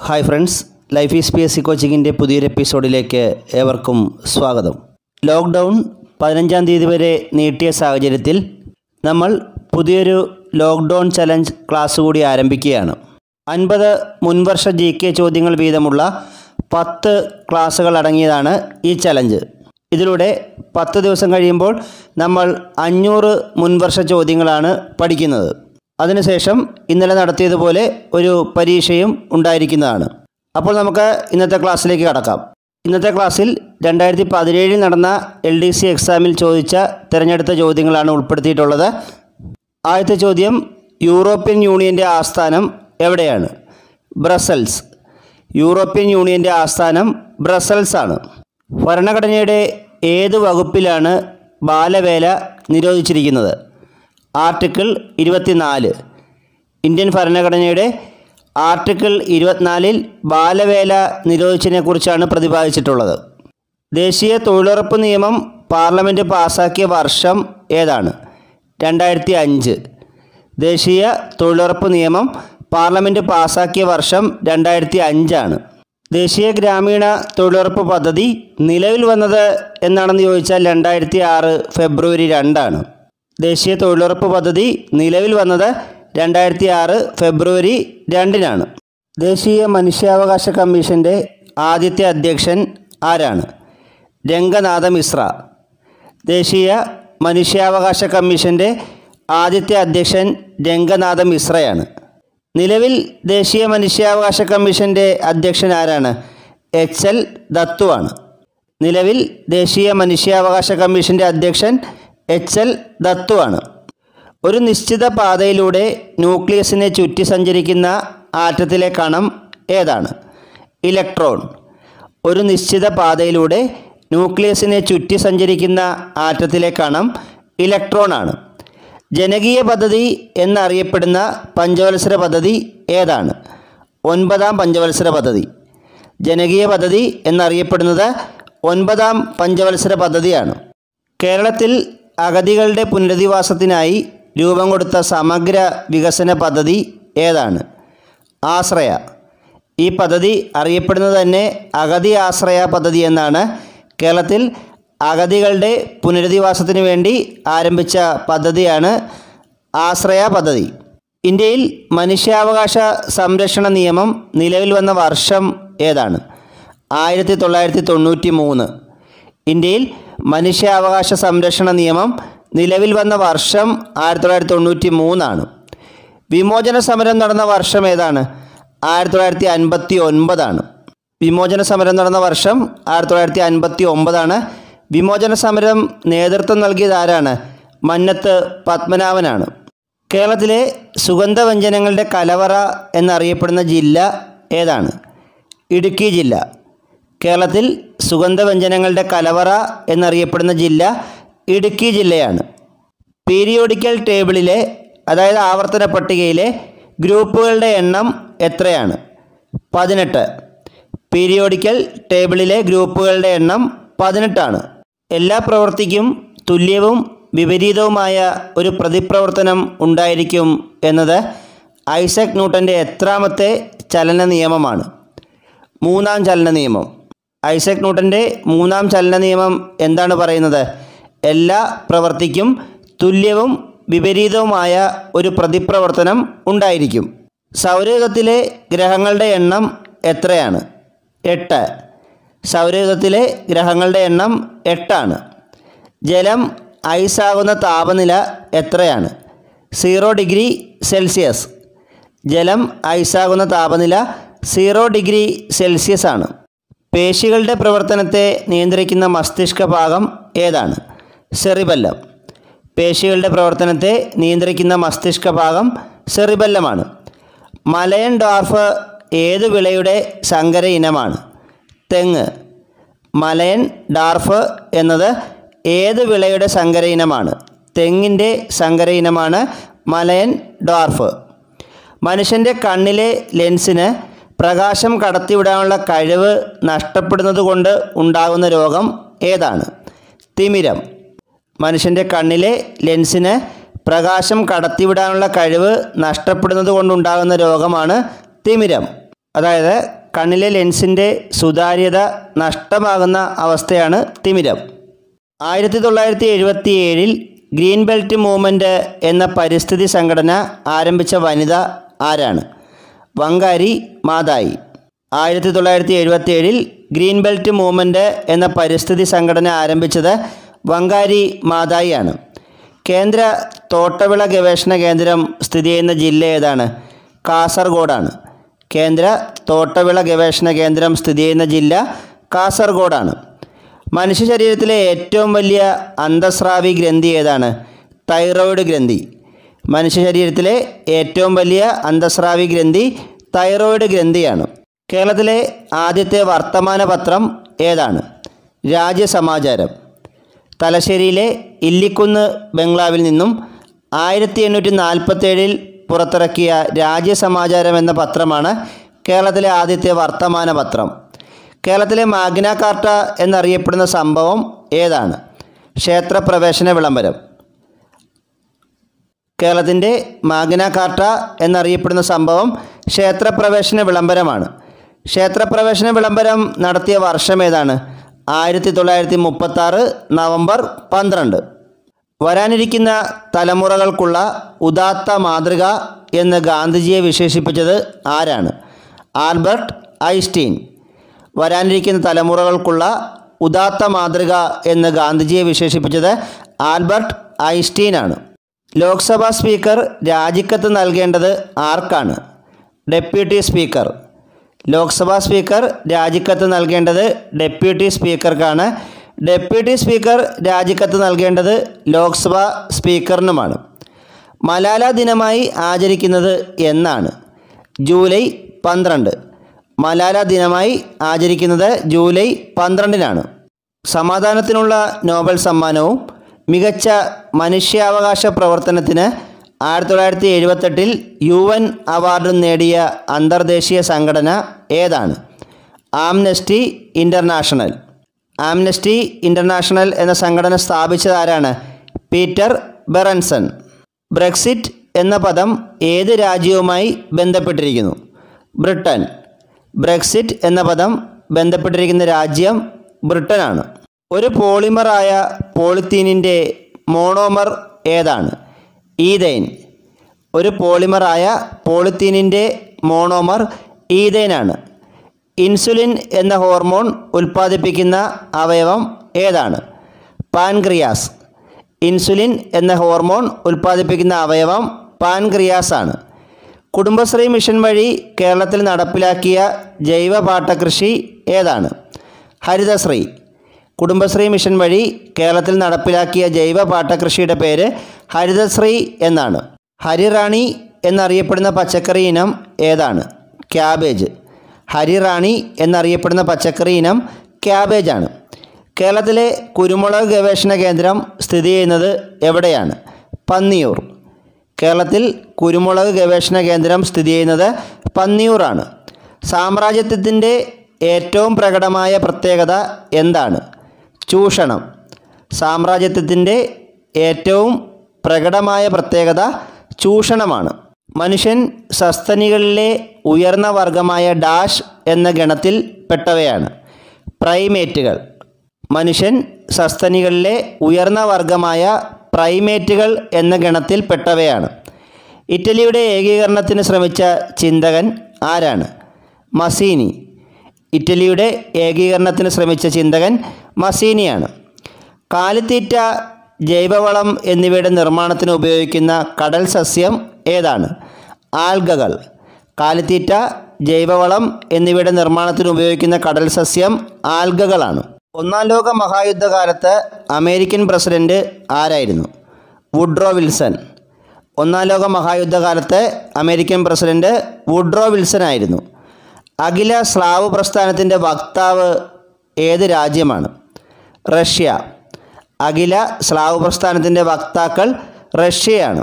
hi friends life is P S C കോച്ചിങ്ങിൻ്റെ പുതിയൊരു എപ്പിസോഡിലേക്ക് ഏവർക്കും സ്വാഗതം ലോക്ക്ഡൗൺ പതിനഞ്ചാം തീയതി വരെ നീട്ടിയ സാഹചര്യത്തിൽ നമ്മൾ പുതിയൊരു ലോക്ക്ഡൗൺ ചലഞ്ച് ക്ലാസ് കൂടി ആരംഭിക്കുകയാണ് അൻപത് മുൻവർഷ ജി കെ ചോദ്യങ്ങൾ വീതമുള്ള പത്ത് ക്ലാസ്സുകൾ അടങ്ങിയതാണ് ഈ ചലഞ്ച് ഇതിലൂടെ പത്ത് ദിവസം കഴിയുമ്പോൾ നമ്മൾ അഞ്ഞൂറ് മുൻവർഷ ചോദ്യങ്ങളാണ് പഠിക്കുന്നത് അതിനുശേഷം ഇന്നലെ നടത്തിയതുപോലെ ഒരു പരീക്ഷയും ഉണ്ടായിരിക്കുന്നതാണ് അപ്പോൾ നമുക്ക് ഇന്നത്തെ ക്ലാസ്സിലേക്ക് കടക്കാം ഇന്നത്തെ ക്ലാസ്സിൽ രണ്ടായിരത്തി പതിനേഴിൽ നടന്ന എൽ ഡി സി എക്സാമിൽ ചോദിച്ച തിരഞ്ഞെടുത്ത ചോദ്യങ്ങളാണ് ഉൾപ്പെടുത്തിയിട്ടുള്ളത് ആദ്യത്തെ ചോദ്യം യൂറോപ്യൻ യൂണിയൻ്റെ ആസ്ഥാനം എവിടെയാണ് ബ്രസൽസ് യൂറോപ്യൻ യൂണിയൻ്റെ ആസ്ഥാനം ബ്രസൽസ് ആണ് ഭരണഘടനയുടെ ഏത് വകുപ്പിലാണ് ബാലവേല നിരോധിച്ചിരിക്കുന്നത് ആർട്ടിക്കിൾ ഇരുപത്തിനാല് ഇന്ത്യൻ ഭരണഘടനയുടെ ആർട്ടിക്കിൾ ഇരുപത്തിനാലിൽ ബാലവേല നിരോധിച്ചതിനെക്കുറിച്ചാണ് പ്രതിപാദിച്ചിട്ടുള്ളത് ദേശീയ തൊഴിലുറപ്പ് നിയമം പാർലമെൻറ്റ് പാസാക്കിയ വർഷം ഏതാണ് രണ്ടായിരത്തി അഞ്ച് ദേശീയ തൊഴിലുറപ്പ് നിയമം പാർലമെൻറ്റ് പാസാക്കിയ വർഷം രണ്ടായിരത്തി അഞ്ചാണ് ദേശീയ ഗ്രാമീണ തൊഴിലുറപ്പ് പദ്ധതി നിലവിൽ വന്നത് എന്നാണെന്ന് ചോദിച്ചാൽ രണ്ടായിരത്തി ആറ് ഫെബ്രുവരി രണ്ടാണ് ദേശീയ തൊഴിലുറപ്പ് പദ്ധതി നിലവിൽ വന്നത് രണ്ടായിരത്തി ആറ് ഫെബ്രുവരി രണ്ടിനാണ് ദേശീയ മനുഷ്യാവകാശ കമ്മീഷൻ്റെ ആദ്യത്തെ അധ്യക്ഷൻ ആരാണ് രംഗനാഥ മിശ്ര ദേശീയ മനുഷ്യാവകാശ കമ്മീഷൻ്റെ ആദ്യത്തെ അധ്യക്ഷൻ രംഗനാഥ മിശ്രയാണ് നിലവിൽ ദേശീയ മനുഷ്യാവകാശ കമ്മീഷൻ്റെ അധ്യക്ഷൻ ആരാണ് എച്ച് എൽ ദത്തുവാണ് നിലവിൽ ദേശീയ മനുഷ്യാവകാശ കമ്മീഷൻ്റെ അധ്യക്ഷൻ എച്ച് എൽ ദത്തുവാണ് ഒരു നിശ്ചിത പാതയിലൂടെ ന്യൂക്ലിയസിനെ ചുറ്റി സഞ്ചരിക്കുന്ന ആറ്റത്തിലെ കണം ഏതാണ് ഇലക്ട്രോൺ ഒരു നിശ്ചിത പാതയിലൂടെ ന്യൂക്ലിയസിനെ ചുറ്റി സഞ്ചരിക്കുന്ന ആറ്റത്തിലെ കണം ഇലക്ട്രോൺ ആണ് ജനകീയ പദ്ധതി എന്നറിയപ്പെടുന്ന പഞ്ചവത്സര പദ്ധതി ഏതാണ് ഒൻപതാം പഞ്ചവത്സര പദ്ധതി ജനകീയ പദ്ധതി എന്നറിയപ്പെടുന്നത് ഒൻപതാം പഞ്ചവത്സര പദ്ധതിയാണ് കേരളത്തിൽ അഗതികളുടെ പുനരധിവാസത്തിനായി രൂപം കൊടുത്ത സമഗ്ര വികസന പദ്ധതി ഏതാണ് ആശ്രയ ഈ പദ്ധതി അറിയപ്പെടുന്നത് തന്നെ അഗതി ആശ്രയ പദ്ധതി എന്നാണ് കേരളത്തിൽ അഗതികളുടെ പുനരധിവാസത്തിന് വേണ്ടി ആരംഭിച്ച പദ്ധതിയാണ് ആശ്രയ പദ്ധതി ഇന്ത്യയിൽ മനുഷ്യാവകാശ സംരക്ഷണ നിയമം നിലവിൽ വന്ന വർഷം ഏതാണ് ആയിരത്തി തൊള്ളായിരത്തി തൊണ്ണൂറ്റി മൂന്ന് ഇന്ത്യയിൽ മനുഷ്യാവകാശ സംരക്ഷണ നിയമം നിലവിൽ വന്ന വർഷം ആയിരത്തി തൊള്ളായിരത്തി തൊണ്ണൂറ്റി മൂന്നാണ് വിമോചന സമരം നടന്ന വർഷം ഏതാണ് ആയിരത്തി തൊള്ളായിരത്തി അൻപത്തി ഒൻപതാണ് വിമോചന സമരം നടന്ന വർഷം ആയിരത്തി തൊള്ളായിരത്തി അൻപത്തി ഒമ്പതാണ് വിമോചന സമരം നേതൃത്വം നൽകിയത് ആരാണ് മന്നത്ത് പത്മനാഭനാണ് കേരളത്തിലെ സുഗന്ധവ്യഞ്ജനങ്ങളുടെ കലവറ എന്നറിയപ്പെടുന്ന ജില്ല ഏതാണ് ഇടുക്കി ജില്ല കേരളത്തിൽ സുഗന്ധവ്യഞ്ജനങ്ങളുടെ കലവറ എന്നറിയപ്പെടുന്ന ജില്ല ഇടുക്കി ജില്ലയാണ് പീരിയോഡിക്കൽ ടേബിളിലെ അതായത് ആവർത്തന പട്ടികയിലെ ഗ്രൂപ്പുകളുടെ എണ്ണം എത്രയാണ് പതിനെട്ട് പീരിയോഡിക്കൽ ടേബിളിലെ ഗ്രൂപ്പുകളുടെ എണ്ണം പതിനെട്ടാണ് എല്ലാ പ്രവൃത്തിക്കും തുല്യവും വിപരീതവുമായ ഒരു പ്രതിപ്രവർത്തനം ഉണ്ടായിരിക്കും എന്നത് ഐസക് ന്യൂട്ടൻ്റെ എത്രാമത്തെ ചലന നിയമമാണ് മൂന്നാം ചലന നിയമം ഐസക് ന്യൂട്ടൻ്റെ മൂന്നാം ചലന നിയമം എന്താണ് പറയുന്നത് എല്ലാ പ്രവൃത്തിക്കും തുല്യവും വിപരീതവുമായ ഒരു പ്രതിപ്രവർത്തനം ഉണ്ടായിരിക്കും സൗരയുഗത്തിലെ ഗ്രഹങ്ങളുടെ എണ്ണം എത്രയാണ് എട്ട് സൗരയുഗത്തിലെ ഗ്രഹങ്ങളുടെ എണ്ണം എട്ടാണ് ജലം ഐസാകുന്ന താപനില എത്രയാണ് സീറോ ഡിഗ്രി സെൽഷ്യസ് ജലം ഐസാകുന്ന താപനില സീറോ ഡിഗ്രി സെൽഷ്യസ് ആണ് പേശികളുടെ പ്രവർത്തനത്തെ നിയന്ത്രിക്കുന്ന മസ്തിഷ്ക ഭാഗം ഏതാണ് സെറിബല്ലം പേശികളുടെ പ്രവർത്തനത്തെ നിയന്ത്രിക്കുന്ന മസ്തിഷ്ക ഭാഗം സെറിബല്ലമാണ് മലയൻ ഡോർഫ് ഏത് വിളയുടെ സങ്കര ഇനമാണ് തെങ്ങ് മലയൻ ഡാർഫ് എന്നത് ഏത് വിളയുടെ സങ്കര ഇനമാണ് തെങ്ങിൻ്റെ സങ്കര ഇനമാണ് മലയൻ ഡോർഫ് മനുഷ്യൻ്റെ കണ്ണിലെ ലെൻസിന് പ്രകാശം കടത്തിവിടാനുള്ള കഴിവ് നഷ്ടപ്പെടുന്നത് കൊണ്ട് ഉണ്ടാകുന്ന രോഗം ഏതാണ് തിമിരം മനുഷ്യൻ്റെ കണ്ണിലെ ലെൻസിന് പ്രകാശം കടത്തിവിടാനുള്ള കഴിവ് നഷ്ടപ്പെടുന്നത് കൊണ്ടുണ്ടാകുന്ന രോഗമാണ് തിമിരം അതായത് കണ്ണിലെ ലെൻസിൻ്റെ സുതാര്യത നഷ്ടമാകുന്ന അവസ്ഥയാണ് തിമിരം ആയിരത്തി തൊള്ളായിരത്തി എഴുപത്തി ഏഴിൽ ഗ്രീൻ ബെൽറ്റ് മൂവ്മെൻറ്റ് എന്ന പരിസ്ഥിതി സംഘടന ആരംഭിച്ച വനിത ആരാണ് വങ്കാരി മാതായി ആയിരത്തി തൊള്ളായിരത്തി എഴുപത്തി ഏഴിൽ ഗ്രീൻ ബെൽറ്റ് മൂവ്മെൻറ്റ് എന്ന പരിസ്ഥിതി സംഘടന ആരംഭിച്ചത് വങ്കാരി മാതായിയാണ് കേന്ദ്ര തോട്ടവിള ഗവേഷണ കേന്ദ്രം സ്ഥിതി ചെയ്യുന്ന ജില്ല ഏതാണ് കാസർഗോഡാണ് കേന്ദ്ര തോട്ടവിള ഗവേഷണ കേന്ദ്രം സ്ഥിതി ചെയ്യുന്ന ജില്ല കാസർഗോഡാണ് മനുഷ്യ ശരീരത്തിലെ ഏറ്റവും വലിയ അന്തസ്രാവി ഗ്രന്ഥി ഏതാണ് തൈറോയിഡ് ഗ്രന്ഥി മനുഷ്യ ശരീരത്തിലെ ഏറ്റവും വലിയ അന്തസ്രാവി ഗ്രന്ഥി തൈറോയിഡ് ഗ്രന്ഥിയാണ് കേരളത്തിലെ ആദ്യത്തെ വർത്തമാന പത്രം ഏതാണ് രാജ്യസമാചാരം തലശ്ശേരിയിലെ ഇല്ലിക്കുന്ന് ബംഗ്ലാവിൽ നിന്നും ആയിരത്തി എണ്ണൂറ്റി നാൽപ്പത്തേഴിൽ പുറത്തിറക്കിയ രാജ്യസമാചാരം എന്ന പത്രമാണ് കേരളത്തിലെ ആദ്യത്തെ വർത്തമാന പത്രം കേരളത്തിലെ മാഗ്ന കാർട്ട എന്നറിയപ്പെടുന്ന സംഭവം ഏതാണ് ക്ഷേത്രപ്രവേശന വിളംബരം കേരളത്തിൻ്റെ മാഗ്ന കാർട്ട എന്നറിയപ്പെടുന്ന സംഭവം ക്ഷേത്രപ്രവേശന വിളംബരമാണ് ക്ഷേത്രപ്രവേശന വിളംബരം നടത്തിയ വർഷം ഏതാണ് ആയിരത്തി തൊള്ളായിരത്തി മുപ്പത്താറ് നവംബർ പന്ത്രണ്ട് വരാനിരിക്കുന്ന തലമുറകൾക്കുള്ള ഉദാത്ത മാതൃക എന്ന് ഗാന്ധിജിയെ വിശേഷിപ്പിച്ചത് ആരാണ് ആൽബർട്ട് ഐൻസ്റ്റീൻ വരാനിരിക്കുന്ന തലമുറകൾക്കുള്ള ഉദാത്ത മാതൃക എന്ന് ഗാന്ധിജിയെ വിശേഷിപ്പിച്ചത് ആൽബർട്ട് ഐൻസ്റ്റീനാണ് ലോക്സഭാ സ്പീക്കർ രാജിക്കത്ത് നൽകേണ്ടത് ആർക്കാണ് ഡെപ്യൂട്ടി സ്പീക്കർ ലോക്സഭാ സ്പീക്കർ രാജിക്കത്ത് നൽകേണ്ടത് ഡെപ്യൂട്ടി സ്പീക്കർക്കാണ് ഡെപ്യൂട്ടി സ്പീക്കർ രാജിക്കത്ത് നൽകേണ്ടത് ലോക്സഭാ സ്പീക്കറിനുമാണ് മലാല ദിനമായി ആചരിക്കുന്നത് എന്നാണ് ജൂലൈ പന്ത്രണ്ട് മലാല ദിനമായി ആചരിക്കുന്നത് ജൂലൈ പന്ത്രണ്ടിനാണ് സമാധാനത്തിനുള്ള നോബൽ സമ്മാനവും മികച്ച മനുഷ്യാവകാശ പ്രവർത്തനത്തിന് ആയിരത്തി തൊള്ളായിരത്തി എഴുപത്തെട്ടിൽ യു എൻ അവാർഡും നേടിയ അന്തർദേശീയ സംഘടന ഏതാണ് ആംനസ്റ്റി ഇൻ്റർനാഷണൽ ആംനസ്റ്റി ഇൻ്റർനാഷണൽ എന്ന സംഘടന സ്ഥാപിച്ചത് ആരാണ് പീറ്റർ ബെറൻസൺ ബ്രെക്സിറ്റ് എന്ന പദം ഏത് രാജ്യവുമായി ബന്ധപ്പെട്ടിരിക്കുന്നു ബ്രിട്ടൻ ബ്രെക്സിറ്റ് എന്ന പദം ബന്ധപ്പെട്ടിരിക്കുന്ന രാജ്യം ബ്രിട്ടനാണ് ഒരു പോളിമറായ പോളിത്തീനിൻ്റെ മോണോമർ ഏതാണ് ഈതൈൻ ഒരു പോളിമറായ പോളിത്തീനിൻ്റെ മോണോമർ ഈതൈനാണ് ഇൻസുലിൻ എന്ന ഹോർമോൺ ഉൽപ്പാദിപ്പിക്കുന്ന അവയവം ഏതാണ് പാൻക്രിയാസ് ഇൻസുലിൻ എന്ന ഹോർമോൺ ഉൽപ്പാദിപ്പിക്കുന്ന അവയവം പാൻക്രിയാസ് ആണ് കുടുംബശ്രീ മിഷൻ വഴി കേരളത്തിൽ നടപ്പിലാക്കിയ ജൈവ പാട്ടകൃഷി ഏതാണ് ഹരിതശ്രീ കുടുംബശ്രീ മിഷൻ വഴി കേരളത്തിൽ നടപ്പിലാക്കിയ ജൈവ പാട്ടകൃഷിയുടെ പേര് ഹരിതശ്രീ എന്നാണ് ഹരിറാണി എന്നറിയപ്പെടുന്ന പച്ചക്കറി ഇനം ഏതാണ് ക്യാബേജ് ഹരിറാണി എന്നറിയപ്പെടുന്ന പച്ചക്കറി ഇനം ക്യാബേജാണ് കേരളത്തിലെ കുരുമുളക് ഗവേഷണ കേന്ദ്രം സ്ഥിതി ചെയ്യുന്നത് എവിടെയാണ് പന്നിയൂർ കേരളത്തിൽ കുരുമുളക് ഗവേഷണ കേന്ദ്രം സ്ഥിതി ചെയ്യുന്നത് പന്നിയൂറാണ് സാമ്രാജ്യത്വത്തിൻ്റെ ഏറ്റവും പ്രകടമായ പ്രത്യേകത എന്താണ് ചൂഷണം സാമ്രാജ്യത്വത്തിൻ്റെ ഏറ്റവും പ്രകടമായ പ്രത്യേകത ചൂഷണമാണ് മനുഷ്യൻ സസ്തനികളിലെ ഉയർന്ന വർഗമായ ഡാഷ് എന്ന ഗണത്തിൽ പെട്ടവയാണ് പ്രൈമേറ്റുകൾ മനുഷ്യൻ സസ്തനികളിലെ ഉയർന്ന വർഗമായ പ്രൈമേറ്റുകൾ എന്ന ഗണത്തിൽ പെട്ടവയാണ് ഇറ്റലിയുടെ ഏകീകരണത്തിന് ശ്രമിച്ച ചിന്തകൻ ആരാണ് മസീനി ഇറ്റലിയുടെ ഏകീകരണത്തിന് ശ്രമിച്ച ചിന്തകൻ മസീനിയാണ് കാലിത്തീറ്റ ജൈവവളം എന്നിവയുടെ നിർമ്മാണത്തിന് ഉപയോഗിക്കുന്ന കടൽ സസ്യം ഏതാണ് ആൽഗകൾ കാലിത്തീറ്റ ജൈവവളം എന്നിവയുടെ നിർമ്മാണത്തിന് ഉപയോഗിക്കുന്ന കടൽ സസ്യം ആൽഗകളാണ് ഒന്നാം ലോക മഹായുദ്ധകാലത്ത് അമേരിക്കൻ പ്രസിഡന്റ് ആരായിരുന്നു വുഡ്രോ വിൽസൺ ഒന്നാം ലോക മഹായുദ്ധകാലത്ത് അമേരിക്കൻ പ്രസിഡന്റ് വുഡ്രോ വിൽസൺ ആയിരുന്നു അഖില സ്ലാവ് പ്രസ്ഥാനത്തിൻ്റെ വക്താവ് ഏത് രാജ്യമാണ് റഷ്യ അഖില സ്ലാവ് പ്രസ്ഥാനത്തിൻ്റെ വക്താക്കൾ റഷ്യയാണ്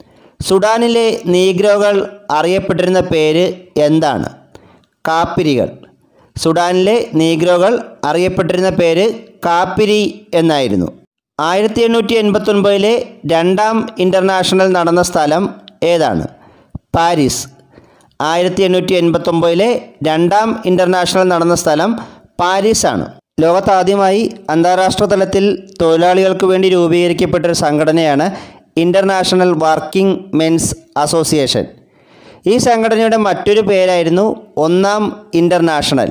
സുഡാനിലെ നീഗ്രോകൾ അറിയപ്പെട്ടിരുന്ന പേര് എന്താണ് കാപ്പിരികൾ സുഡാനിലെ നീഗ്രോകൾ അറിയപ്പെട്ടിരുന്ന പേര് കാപ്പിരി എന്നായിരുന്നു ആയിരത്തി എണ്ണൂറ്റി എൺപത്തൊൻപതിലെ രണ്ടാം ഇൻ്റർനാഷണൽ നടന്ന സ്ഥലം ഏതാണ് പാരീസ് ആയിരത്തി എണ്ണൂറ്റി എൺപത്തൊമ്പതിലെ രണ്ടാം ഇൻ്റർനാഷണൽ നടന്ന സ്ഥലം പാരീസാണ് ലോകത്താദ്യമായി അന്താരാഷ്ട്ര തലത്തിൽ തൊഴിലാളികൾക്ക് വേണ്ടി രൂപീകരിക്കപ്പെട്ടൊരു സംഘടനയാണ് ഇൻ്റർനാഷണൽ വർക്കിംഗ് മെൻസ് അസോസിയേഷൻ ഈ സംഘടനയുടെ മറ്റൊരു പേരായിരുന്നു ഒന്നാം ഇൻ്റർനാഷണൽ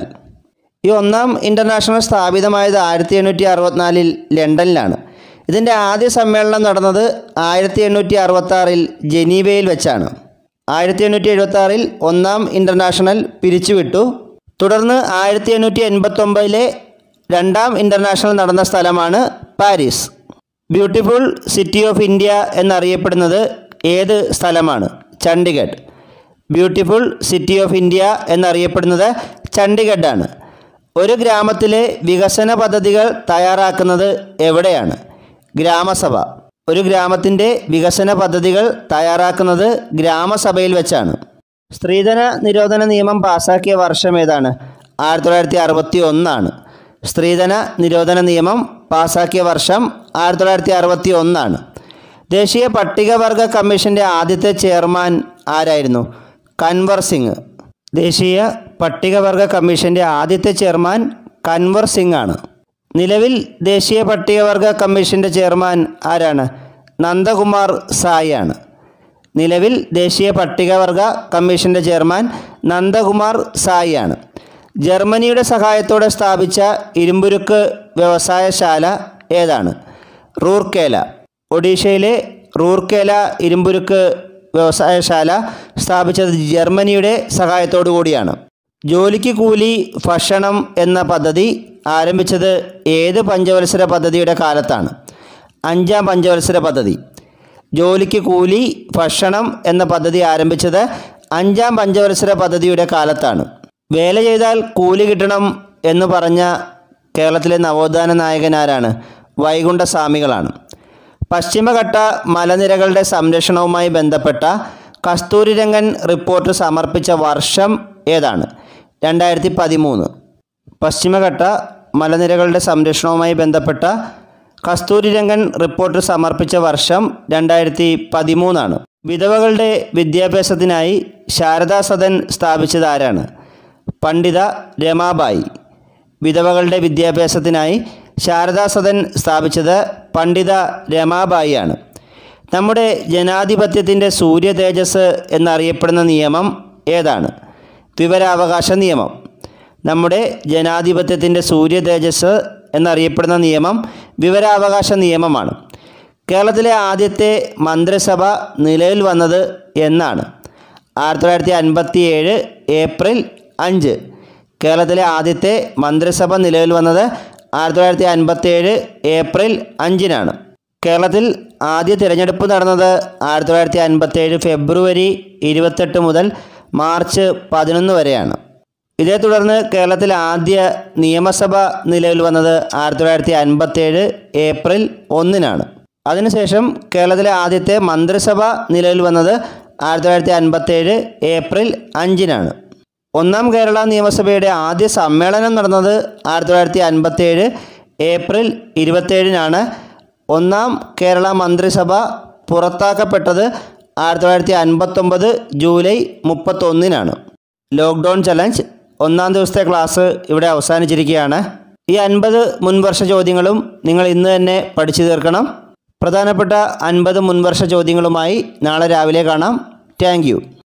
ഈ ഒന്നാം ഇൻ്റർനാഷണൽ സ്ഥാപിതമായത് ആയിരത്തി എണ്ണൂറ്റി അറുപത്തിനാലിൽ ലണ്ടനിലാണ് ഇതിൻ്റെ ആദ്യ സമ്മേളനം നടന്നത് ആയിരത്തി എണ്ണൂറ്റി അറുപത്താറിൽ ജനീവയിൽ വെച്ചാണ് ആയിരത്തി എണ്ണൂറ്റി എഴുപത്തി ആറിൽ ഒന്നാം ഇൻ്റർനാഷണൽ പിരിച്ചുവിട്ടു തുടർന്ന് ആയിരത്തി എണ്ണൂറ്റി എൺപത്തൊമ്പതിലെ രണ്ടാം ഇൻ്റർനാഷണൽ നടന്ന സ്ഥലമാണ് Paris beautiful city of India എന്നറിയപ്പെടുന്നത് ഏത് സ്ഥലമാണ് Chandigarh beautiful city of India എന്നറിയപ്പെടുന്നത് ചണ്ഡീഗഡാണ് ഒരു ഗ്രാമത്തിലെ വികസന പദ്ധതികൾ തയ്യാറാക്കുന്നത് എവിടെയാണ് ഗ്രാമസഭ ഒരു ഗ്രാമത്തിൻ്റെ വികസന പദ്ധതികൾ തയ്യാറാക്കുന്നത് ഗ്രാമസഭയിൽ വെച്ചാണ് സ്ത്രീധന നിരോധന നിയമം പാസാക്കിയ വർഷം ഏതാണ് ആയിരത്തി തൊള്ളായിരത്തി അറുപത്തി ഒന്നാണ് സ്ത്രീധന നിരോധന നിയമം പാസാക്കിയ വർഷം ആയിരത്തി തൊള്ളായിരത്തി അറുപത്തി ഒന്നാണ് ദേശീയ പട്ടികവർഗ കമ്മീഷൻ്റെ ആദ്യത്തെ ചെയർമാൻ ആരായിരുന്നു കൻവർ സിംഗ് ദേശീയ പട്ടികവർഗ കമ്മീഷൻ്റെ ആദ്യത്തെ ചെയർമാൻ കൻവർ സിംഗ് ആണ് നിലവിൽ ദേശീയ പട്ടികവർഗ കമ്മീഷൻ്റെ ചെയർമാൻ ആരാണ് നന്ദകുമാർ സായി ആണ് നിലവിൽ ദേശീയ പട്ടികവർഗ കമ്മീഷൻ്റെ ചെയർമാൻ നന്ദകുമാർ സായി ആണ് ജർമ്മനിയുടെ സഹായത്തോടെ സ്ഥാപിച്ച ഇരുമ്പുരുക്ക് വ്യവസായശാല ഏതാണ് റൂർക്കേല ഒഡീഷയിലെ റൂർക്കേല ഇരുമ്പുരുക്ക് വ്യവസായശാല സ്ഥാപിച്ചത് ജർമ്മനിയുടെ സഹായത്തോടു കൂടിയാണ് ജോലിക്ക് കൂലി ഭക്ഷണം എന്ന പദ്ധതി ആരംഭിച്ചത് ഏത് പഞ്ചവത്സര പദ്ധതിയുടെ കാലത്താണ് അഞ്ചാം പഞ്ചവത്സര പദ്ധതി ജോലിക്ക് കൂലി ഭക്ഷണം എന്ന പദ്ധതി ആരംഭിച്ചത് അഞ്ചാം പഞ്ചവത്സര പദ്ധതിയുടെ കാലത്താണ് വേല ചെയ്താൽ കൂലി കിട്ടണം എന്ന് പറഞ്ഞ കേരളത്തിലെ നവോത്ഥാന നായകൻ ആരാണ് വൈകുണ്ഠസ്വാമികളാണ് പശ്ചിമഘട്ട മലനിരകളുടെ സംരക്ഷണവുമായി ബന്ധപ്പെട്ട കസ്തൂരിരംഗൻ റിപ്പോർട്ട് സമർപ്പിച്ച വർഷം ഏതാണ് രണ്ടായിരത്തി പതിമൂന്ന് പശ്ചിമഘട്ട മലനിരകളുടെ സംരക്ഷണവുമായി ബന്ധപ്പെട്ട കസ്തൂരിരംഗൻ റിപ്പോർട്ട് സമർപ്പിച്ച വർഷം രണ്ടായിരത്തി പതിമൂന്നാണ് വിധവകളുടെ വിദ്യാഭ്യാസത്തിനായി ശാരദാ സദൻ സ്ഥാപിച്ചത് ആരാണ് പണ്ഡിത രമാബായി വിധവകളുടെ വിദ്യാഭ്യാസത്തിനായി ശാരദാ സദൻ സ്ഥാപിച്ചത് പണ്ഡിത രമാബായി ആണ് നമ്മുടെ ജനാധിപത്യത്തിൻ്റെ സൂര്യ തേജസ് എന്നറിയപ്പെടുന്ന നിയമം ഏതാണ് വിവരാവകാശ നിയമം നമ്മുടെ ജനാധിപത്യത്തിൻ്റെ സൂര്യ തേജസ് എന്നറിയപ്പെടുന്ന നിയമം വിവരാവകാശ നിയമമാണ് കേരളത്തിലെ ആദ്യത്തെ മന്ത്രിസഭ നിലവിൽ വന്നത് എന്നാണ് ആയിരത്തി തൊള്ളായിരത്തി അൻപത്തി ഏഴ് ഏപ്രിൽ അഞ്ച് കേരളത്തിലെ ആദ്യത്തെ മന്ത്രിസഭ നിലവിൽ വന്നത് ആയിരത്തി തൊള്ളായിരത്തി അൻപത്തി ഏഴ് ഏപ്രിൽ അഞ്ചിനാണ് കേരളത്തിൽ ആദ്യ തിരഞ്ഞെടുപ്പ് നടന്നത് ആയിരത്തി തൊള്ളായിരത്തി അൻപത്തി ഏഴ് ഫെബ്രുവരി ഇരുപത്തെട്ട് മുതൽ മാർച്ച് പതിനൊന്ന് വരെയാണ് ഇതേ തുടർന്ന് കേരളത്തിൽ ആദ്യ നിയമസഭ നിലവിൽ വന്നത് ആയിരത്തി തൊള്ളായിരത്തി അൻപത്തേഴ് ഏപ്രിൽ ഒന്നിനാണ് അതിനുശേഷം കേരളത്തിലെ ആദ്യത്തെ മന്ത്രിസഭ നിലവിൽ വന്നത് ആയിരത്തി തൊള്ളായിരത്തി അൻപത്തേഴ് ഏപ്രിൽ അഞ്ചിനാണ് ഒന്നാം കേരള നിയമസഭയുടെ ആദ്യ സമ്മേളനം നടന്നത് ആയിരത്തി തൊള്ളായിരത്തി അൻപത്തേഴ് ഏപ്രിൽ ഇരുപത്തേഴിനാണ് ഒന്നാം കേരള മന്ത്രിസഭ പുറത്താക്കപ്പെട്ടത് ആയിരത്തി തൊള്ളായിരത്തി അൻപത്തൊമ്പത് ജൂലൈ മുപ്പത്തൊന്നിനാണ് ലോക്ക്ഡൗൺ ചലഞ്ച് ഒന്നാം ദിവസത്തെ ക്ലാസ് ഇവിടെ അവസാനിച്ചിരിക്കുകയാണ് ഈ അൻപത് മുൻവർഷ ചോദ്യങ്ങളും നിങ്ങൾ ഇന്ന് തന്നെ പഠിച്ചു തീർക്കണം പ്രധാനപ്പെട്ട അൻപത് മുൻവർഷ ചോദ്യങ്ങളുമായി നാളെ രാവിലെ കാണാം താങ്ക്